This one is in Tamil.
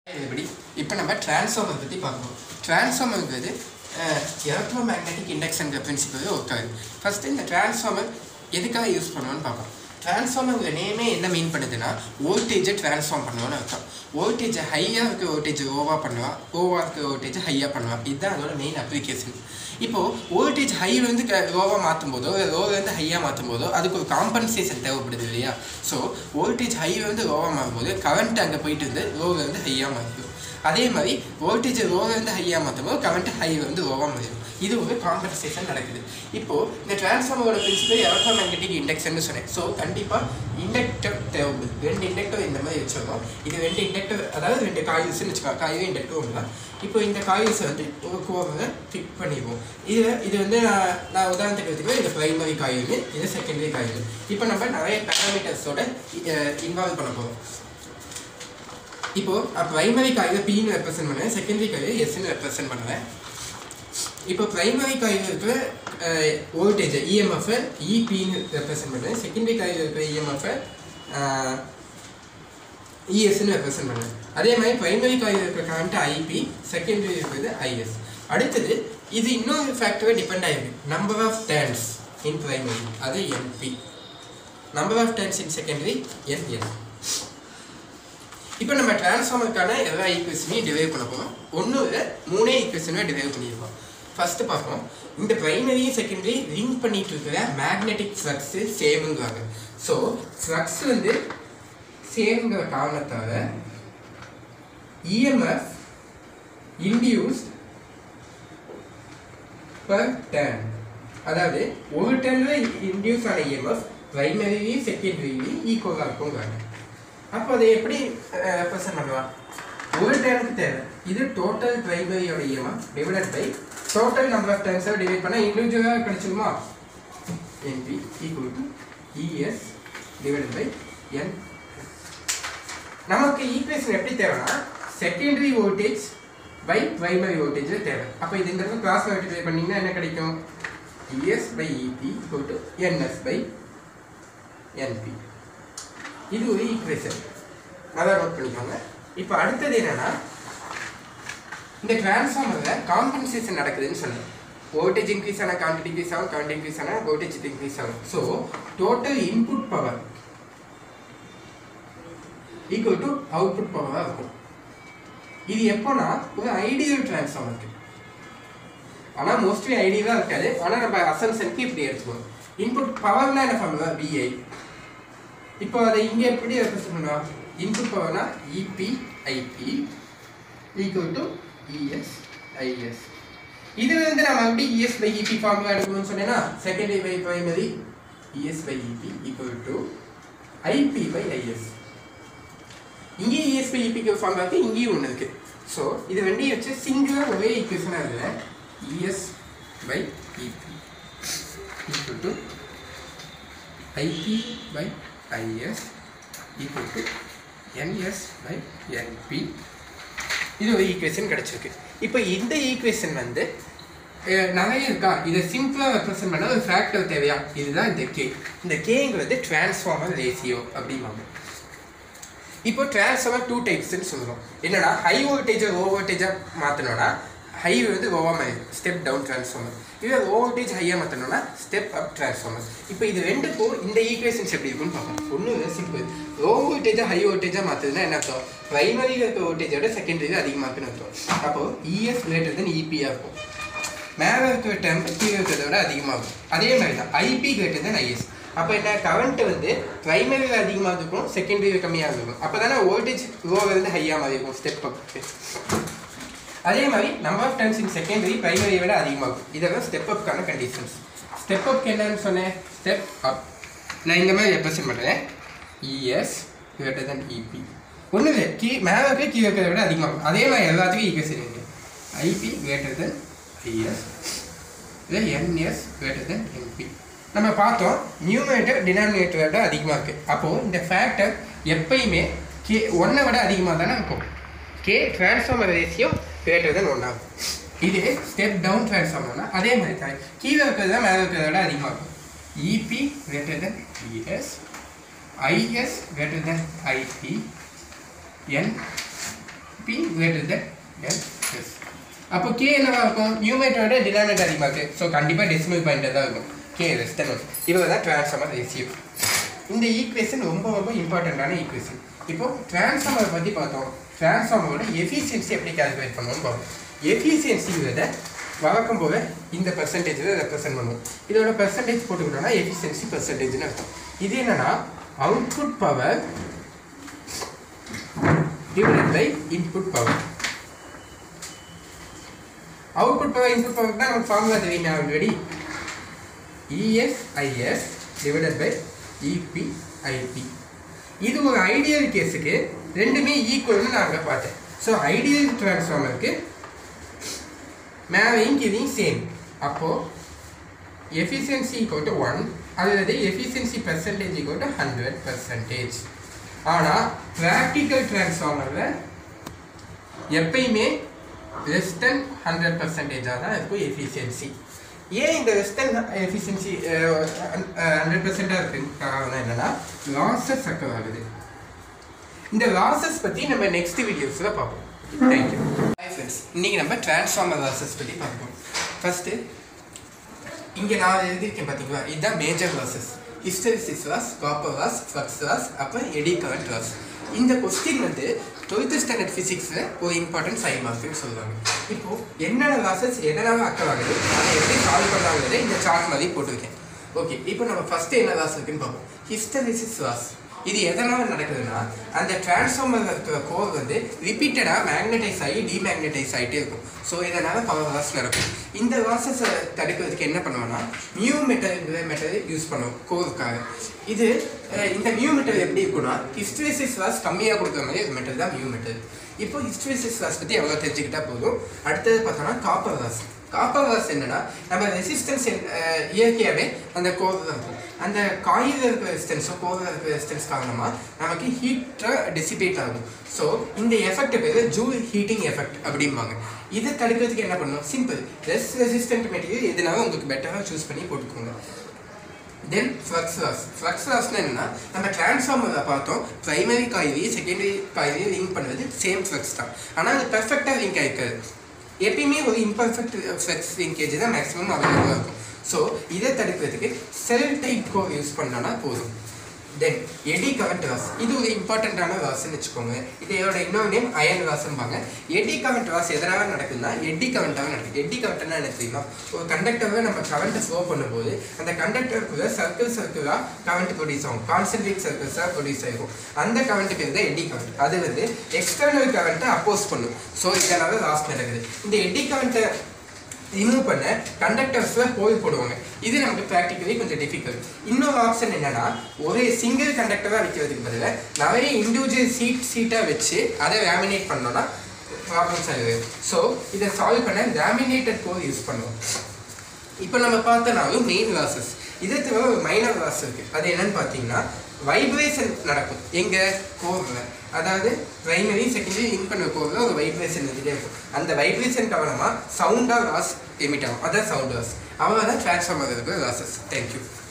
இதுபடி இப்போ நம்ம டிரான்ஸ்ஃபார்மர் பற்றி பார்க்கணும் டிரான்ஸ்ஃபார்மருங்கிறது electromagnetic induction principle work ஆகுது ஃபஸ்ட்டு இந்த டிரான்ஸ்ஃபார்மர் எதுக்காக யூஸ் பண்ணுவோன்னு பார்ப்போம் டிரான்ஸ்ஃபார்மருங்கிற நேமே என்ன மீன் பண்ணுதுன்னா வோல்டேஜை ட்ரான்ஸ்ஃபார்ம் பண்ணுவோன்னு அர்த்தம் வோல்டேஜை ஹையாக இருக்க வோல்டேஜ் லோவாக பண்ணுவா லோவாக இருக்க வோல்டேஜ் ஹையாக பண்ணுவா இதுதான் அதோட மெயின் அப்ளிகேஷன் இப்போது வோல்டேஜ் ஹைலேருந்து லோவாக மாற்றும் போதோ லோவிலேருந்து ஹையாக மாற்றும் போதோ அதுக்கு ஒரு காம்பன்சேஷன் தேவைப்படுது இல்லையா ஸோ வோல்டேஜ் ஹைலேருந்து லோவாக மாறும்போது கரண்ட் அங்கே போயிட்டு இருந்து லோவிலேருந்து ஹையாக மாறிடும் அதே மாதிரி வோல்டேஜ் லோவிலேருந்து ஹையாக மாற்றும் போது கரண்ட் ஹைலேருந்து லோவாக மாறிடும் இது ஒரு காம்பன்சேஷன் நடக்குது இப்போது இந்த டிரான்ஸ்ஃபார்மரோட பிரின்சிபல் எலக்ட்ரோ மேக்னெட்டிக் இண்டக்ஷன் சொன்னேன் ஸோ கண்டிப்பாக இண்டக்டர் தேவைப்படுது ரெண்டு இண்டக்டர் இந்த மாதிரி வச்சிருக்கோம் இது ரெண்டு இண்டக்டர் அதாவது ரெண்டு காயில்ஸ்னு வச்சுக்கோங்க காயில் இண்டக்டர் ஒன்று தான் இப்போ இந்த காயில்ஸை வந்து ஒரு கோவை ஃபிட் பண்ணிடுவோம் இது இது வந்து நான் நான் உதாரணத்துக்கு எடுத்துக்கிறேன் இது ப்ரைமரி காயில் இது செகண்டரி காயில் இப்போ நம்ம நிறைய பேராமீட்டர்ஸோட இன்வால்வ் பண்ண போகிறோம் இப்போ ப்ரைமரி காயில் பின்னு ரெப்ரசென்ட் பண்ணுவேன் செகண்டரி காயில் எஸ்ன்னு ரெப்ரசென்ட் பண்ணுவேன் இப்போ ப்ரைமரி காயில் இருக்கிற வோல்டேஜ் இஎம்எஃப் இபின்னு ரெப்ரசென்ட் பண்ணுவேன் செகண்டரி காயில் இருக்கிற இஎம்எஃப் இஎஸ்ன்னு ரெப்ரசென்ட் பண்ணுவேன் அதே மாதிரி ப்ரைமரி காயில் இருக்கிற கரண்ட் ஐபி செகண்டரி இருக்கிறது ஐஎஸ் அடுத்தது இது இன்னொரு ஃபேக்டரை டிபெண்ட் ஆகிருக்கு number of turns in primary அது N P number of turns in secondary N S இப்போ நம்ம டிரான்ஸ்ஃபார்மருக்கான எல்லா ஈக்குவேஷனையும் டிரைவ் பண்ண போகிறோம் ஒன்று மூணே ஈக்குவேஷனுமே டிரைவ் பண்ணியிருக்கோம் ஃபஸ்ட்டு பார்ப்போம் இந்த ப்ரைமரியும் செகண்டரி லிங்க் பண்ணிட்டு இருக்கிற மேக்னெட்டிக் ஃப்ளக்ஸு சேமுங்கிறாங்க ஸோ ஃப்ளக்ஸ் வந்து சேம்ங்கிற காரணத்தால் இஎம்எஃப் இன்டியூஸ்ட் பர் டர்ன் அதாவது ஒரு டர்னில் இன்டியூஸ் ஆன இஎம்எஃப் ப்ரைமரிலையும் செகண்டரிலையும் ஈக்குவலாக இருக்குங்கிறாங்க அப்போ அதை எப்படி ரெப்ரசன்ட் பண்ணலாம் ஒரு டேனுக்கு தேவை இது டோட்டல் ப்ரைமரியோட EMF divided by total number of டேர்ன்ஸை டிவைட் பண்ணால் இண்டிவிஜுவலாக கிடைச்சிருமா N P equal to E S divided by N நமக்கு ஈக்குவேஷன் எப்படி தேவைன்னா secondary voltage by primary voltage தேவை அப்போ இது இந்த இடத்துல கிளாஸ் மல்டிப்ளை பண்ணிங்கன்னா என்ன கிடைக்கும் E S by E P equal to N S by N P இது ஒரு ஈக்குவேஷன் நல்லா நோட் பண்ணிக்கோங்க இப்போ அடுத்தது என்னன்னா இந்த டிரான்ஸ்ஃபார்மரில் காம்பன்சேஷன் நடக்குதுன்னு சொன்னேன் வோல்டேஜ் இன்க்ரீஸ் ஆனால் கரண்ட் இன்க்ரீஸ் ஆகும் கரண்ட் இன்க்ரீஸ் ஆனால் வோல்டேஜ் இன்க்ரீஸ் ஆகும் so total input power equal to output பவராக இருக்கும் இது எப்போனா ஒரு ஐடியல் டிரான்ஸ்ஃபார்மருக்கு ஆனால் மோஸ்ட்லி ஐடியலாக இருக்காது ஆனால் நம்ம அசன்சனுக்கு இப்படி எடுத்துக்கணும் இன்புட் பவர்னா என்ன ஃபார்முலா விஐ இப்போ அதை இங்கே எப்படி ரெப்ரசன்ட் பண்ணுவோம் இன்புட் பவர்னா E P I P equal to E S I S இதுல இருந்து நம்ம எப்படி இஎஸ் பை இபி ஃபார்முலா எடுக்கணும்னு சொன்னேன்னா secondary by primary E S by E P equal to I P by I S இங்கேயும் இஎஸ் பை இபிக்கு ஃபார்முலா இருக்கு இங்கேயும் ஒன்று இருக்கு ஸோ இது ரெண்டையும் வச்சு சிங்கிளாக ஒரே ஈக்குவேஷனாக இல்லை E S by E P equal to I P by IS equal to NS by NP இது ஒரு ஈக்குவேஷன் கிடச்சிருக்கு இப்போ இந்த ஈக்குவேஷன் வந்து அஹ், நிறைய இருக்கா இதை சிம்பிளாக ரெப்ரசென்ட் பண்ண ஒரு ஃபேக்டர் தேவையா இதுதான் இந்த கே இந்த கேங்கிறது டிரான்ஸ்ஃபார்மர் ரேசியோ அப்படிம்பாங்க இப்போ டிரான்ஸ்ஃபார்மர் டூ டைப்ஸ்னு சொல்கிறோம் என்னன்னா ஹை வோல்டேஜை லோ வோல்டேஜாக மாற்றணும்னா ஹை வந்து லோவாக மாதிரி ஸ்டெப் டவுன் டிரான்ஸ்ஃபார்மர் இதே லோ வோல்டேஜ் ஹையாக மாற்றணும்னா ஸ்டெப் அப் டிரான்ஸ்ஃபார்மர் இப்போ இது ரெண்டுக்கும் இந்த ஈக்குவேஷன்ஸ் எப்படி இருக்குன்னு பார்க்கணும் ஒன்று சிம்பிள் லோ வோல்டேஜாக ஹை வோல்டேஜாக மாற்றுதுன்னா என்ன அர்த்தம் ப்ரைமரியில் இருக்க வோல்டேஜோட செகண்டரியில் அதிகமாக இருக்குன்னு அர்த்தம் அப்போது இஎஸ் கிரேட்டர் தென் இபியாக இருக்கும் மேலே இருக்கிற டெம் கீழே இருக்கிறத விட அதிகமாகும் அதே மாதிரி தான் ஐபி கிரேட்டர் தென் ஐஎஸ் அப்போ என்ன கரண்ட் வந்து ப்ரைமரியில் அதிகமாக இருக்கும் செகண்டரியில் கம்மியாக இருக்கும் அப்போ தானே வோல்டேஜ் லோவிலேருந்து ஹையாக மாதிரி இருக்கும் ஸ்டெப் அப்புக்கு அதே மாதிரி number of times in secondary பிரைமரியை விட அதிகமாகும் இதெல்லாம் ஸ்டெப் அப்க்கான கண்டிஷன்ஸ் ஸ்டெப் அப் என்னன்னு சொன்னேன் ஸ்டெப் அப் நான் இந்த மாதிரி ரெப்ரசென்ட் பண்ணுறேன் இஎஸ் கிரேட்டர் தென் இபி ஒன்றும் இல்லை கீ மேலே இருக்க கீழே இருக்கிறத விட அதிகமாகும் அதே மாதிரி எல்லாத்துக்கும் ஈக்குவேஷன் இருக்கு ஐபி கிரேட்டர் தென் ஐஎஸ் இல்லை என்எஸ் கிரேட்டர் தென் என்பி நம்ம பார்த்தோம் நியூமரேட்டர் டினாமினேட்டரை விட அதிகமாக இருக்குது அப்போது இந்த ஃபேக்டர் எப்பயுமே கே ஒன்றை விட அதிகமாக தானே இருக்கும் K transformer ratio greater than one ஆகும் இது ஸ்டெப் டவுன் டிரான்ஸ்ஃபார்மர்னா அதே மாதிரி தான் கீழே இருக்கிறது தான் மேலே இருக்கிறத விட அதிகமாக இருக்கும் EP greater than ES IS greater than IP N P greater than N S அப்போ கே என்னவா இருக்கும் நியூமேட்டரோட டினாமினேட்டர் அதிகமாக இருக்குது ஸோ கண்டிப்பாக டெசிமல் பாயிண்ட் தான் இருக்கும் கே லெஸ் தென் ஒன் இவ்வளோ தான் ட்ரான்ஸ்ஃபார்மர் ரேசியோ இந்த ஈக்குவேஷன் ரொம்ப ரொம்ப இம்பார்ட்டண்ட்டான ஈக்குவேஷன் இப்போ ட்ரான்ஸ்ஃபார்மரை பற்றி பார்த்தோம் ட்ரான்ஸ்ஃபார்மரோட எஃபிஷியன்சி எப்படி கால்குலேட் பண்ணுவோம்னு பார்ப்போம் எஃபிஷியன்சிங்கிறத வழக்கம் போல இந்த பெர்சன்டேஜில் ரெப்ரசென்ட் பண்ணுவோம் இதோட பெர்சன்டேஜ் போட்டுக்கிட்டோம்னா எஃபிஷியன்சி பெர்சன்டேஜ்னு அர்த்தம் இது என்னன்னா output power divided by input power output power input power தான் நமக்கு ஃபார்முலா தெரியுமே already ESIS divided by EPIP இது ஒரு ஐடியல் கேஸுக்கு ரெண்டுமே ஈக்குவல்னு நான் அங்கே பார்த்தேன் ஸோ ஐடியல் ட்ரான்ஸ்ஃபார்மருக்கு மேலேயும் கீழையும் சேம் அப்போது எஃபிஷியன்சி ஈக்குவல் டு ஒன் அல்லது efficiency percentage equal to hundred percentage ஆனால் ப்ராக்டிக்கல் ட்ரான்ஸ்ஃபார்மரில் எப்பயுமே லெஸ் தென் ஹண்ட்ரட் பர்சன்டேஜாக தான் இருக்கும் எஃபிஷியன்சி ஏன் இந்த லெஸ் தென் எஃபிஷியன்சி ஹண்ட்ரட் பர்சன்டாக இருக்குன்னு காரணம் என்னன்னா லாஸஸ் அக்கர் ஆகுது இந்த லாஸஸ் பற்றி நம்ம நெக்ஸ்ட் வீடியோஸில் பார்ப்போம் தேங்க்யூ ஹாய் ஃப்ரெண்ட்ஸ் இன்றைக்கி நம்ம டிரான்ஸ்ஃபார்மர் லாஸஸ் பற்றி பார்ப்போம் ஃபஸ்ட்டு இங்கே நான் எழுதியிருக்கேன் பார்த்தீங்களா இதுதான் major losses hysteresis loss copper loss flux loss அப்புறம் எடி கரண்ட் லாஸ் இந்த கொஸ்டின் வந்து டுவெல்த் ஸ்டாண்டர்ட் ஃபிசிக்ஸில் ஒரு இம்பார்ட்டன்ட் சைன் மார்க்ஸ்னு சொல்லுவாங்க இப்போது என்னென்ன லாஸஸ் எதனால அக்கவாகுது அதை எப்படி சால்வ் பண்ணாங்கிறத இந்த சார்ட் மாதிரி போட்டிருக்கேன் ஓகே இப்போ நம்ம ஃபஸ்ட்டு என்ன லாஸ் இருக்குன்னு பார்ப்போம் ஹிஸ்டரிசிஸ் லாஸ் இது எதனால் நடக்குதுன்னா அந்த டிரான்ஸ்ஃபார்மர் இருக்கிற கோர் வந்து ரிப்பீட்டடாக மேக்னடைஸ் ஆகி டிமேக்னடைஸ் ஆகிட்டே இருக்கும் ஸோ இதனால் பவர் லாஸ் நடக்கும் இந்த லாஸஸை தடுக்கிறதுக்கு என்ன பண்ணுவோம்னா நியூ மெட்டல்ங்கிற மெட்டல் யூஸ் பண்ணுவோம் கோருக்காக இது அஹ், இந்த நியூ மெட்டல் எப்படி இருக்குன்னா ஹிஸ்டரிசிஸ் லாஸ் கம்மியாக கொடுக்குற மாதிரி ஒரு மெட்டல் தான் நியூ மெட்டல் இப்போ ஹிஸ்டரிசிஸ் லாஸ் பற்றி எவ்வளோ தெரிஞ்சுக்கிட்டா போதும் அடுத்தது பார்த்தோம்னா காப்பர் லாஸ் காப்பர் லாஸ் என்னன்னா நம்ம ரெசிஸ்டன்ஸ் இயற்கையாகவே அந்த கோர் தான் இருக்கும் அந்த காயில் இருக்கிற ரெசிஸ்டன்ஸோ கோரில் இருக்கிற ரெசிஸ்டன்ஸ் காரணமாக நமக்கு ஹீட்டாக டிசிபேட் ஆகும் ஸோ இந்த எஃபெக்ட் பேர் ஜூல் ஹீட்டிங் எஃபெக்ட் அப்படிம்பாங்க இதை தடுக்கிறதுக்கு என்ன பண்ணணும் சிம்பிள் லெஸ் ரெசிஸ்டன்ட் மெட்டீரியல் எதுனாலும் உங்களுக்கு பெட்டராக சூஸ் பண்ணி போட்டுக்கோங்க தென் ஃப்ளக்ஸ் லாஸ் ஃப்ளக்ஸ் லாஸ்னா என்னன்னா நம்ம டிரான்ஸ்ஃபார்மரில் பார்த்தோம் ப்ரைமரி காயிலையும் செகண்டரி காயிலையும் லிங்க் பண்ணுறது சேம் ஃப்ளக்ஸ் தான் ஆனால் அது பெர்ஃபெக்டாக லிங்க் ஆகிருக்காது எப்பயுமே ஒரு இம்பர்ஃபெக்ட் ஃப்ளக்ஸ் லிங்கேஜ் தான் மேக்ஸிமம் அவைலபிளாக இருக்கும் ஸோ இதை தடுக்கிறதுக்கு செல் டைப் கோ யூஸ் பண்ணோன்னா போதும் தென் எடி கரண்ட் லாஸ் இது ஒரு இம்பார்ட்டண்ட்டான லாஸ்ன்னு வச்சுக்கோங்க இதோட இன்னொரு நேம் அயன் லாஸ்ம்பாங்க எடி கரண்ட் லாஸ் எதனால நடக்குதுன்னா எடி கரண்ட்டாக நடக்குது எடி கரண்ட்னா என்ன தெரியுமா ஒரு கண்டக்டரை நம்ம கரண்ட்டை ஃப்ளோ பண்ணும்போது அந்த கண்டக்டருக்குள்ள சர்க்கிள் சர்க்கிளாக கரண்ட் ப்ரொடியூஸ் ஆகும் கான்சென்ட்ரேட் சர்க்கிள்ஸாக ப்ரொடியூஸ் ஆகும் அந்த கரண்ட் பேர் தான் எடி கரண்ட் அது வந்து எக்ஸ்டர்னல் கரண்ட்டை அப்போஸ் பண்ணும் ஸோ இதனால லாஸ் நடக்குது இந்த எடி கரண்ட்டை ரிமூவ் பண்ண கண்டக்டர்ஸில் ஹோல் போடுவாங்க இது நமக்கு ப்ராக்டிக்கலி கொஞ்சம் டிஃபிகல்ட் இன்னொரு ஆப்ஷன் என்னன்னா ஒரே சிங்கிள் கண்டக்டராக வைக்கிறதுக்கு பதிலாக நிறைய இண்டிவிஜுவல் சீட் சீட்டாக வச்சு அதை லேமினேட் பண்ணோம்னா ப்ராப்ளம்ஸ் ஆகுது ஸோ இதை சால்வ் பண்ண லேமினேட்டட் கோர் யூஸ் பண்ணுவோம் இப்போ நம்ம பார்த்தனாலும் மெயின் லாசஸ் இதை தவிர ஒரு மைனர் லாஸ் இருக்குது அது என்னன்னு பார்த்தீங்கன்னா வைப்ரேஷன் நடக்கும் எங்கள் கோரில் அதாவது பிரைமரி செகண்டரி லிங்க் பண்ண கோரில் ஒரு வைப்ரேஷன் இருந்துகிட்டே இருக்கும் அந்த வைப்ரேஷன் காரணமாக சவுண்டாக லாஸ் எமிட் ஆகும் அதான் சவுண்ட் லாஸ் அவ்வளோதான் டிரான்ஸ்ஃபார்மர் இருக்கிற லாசஸ் தேங்க்யூ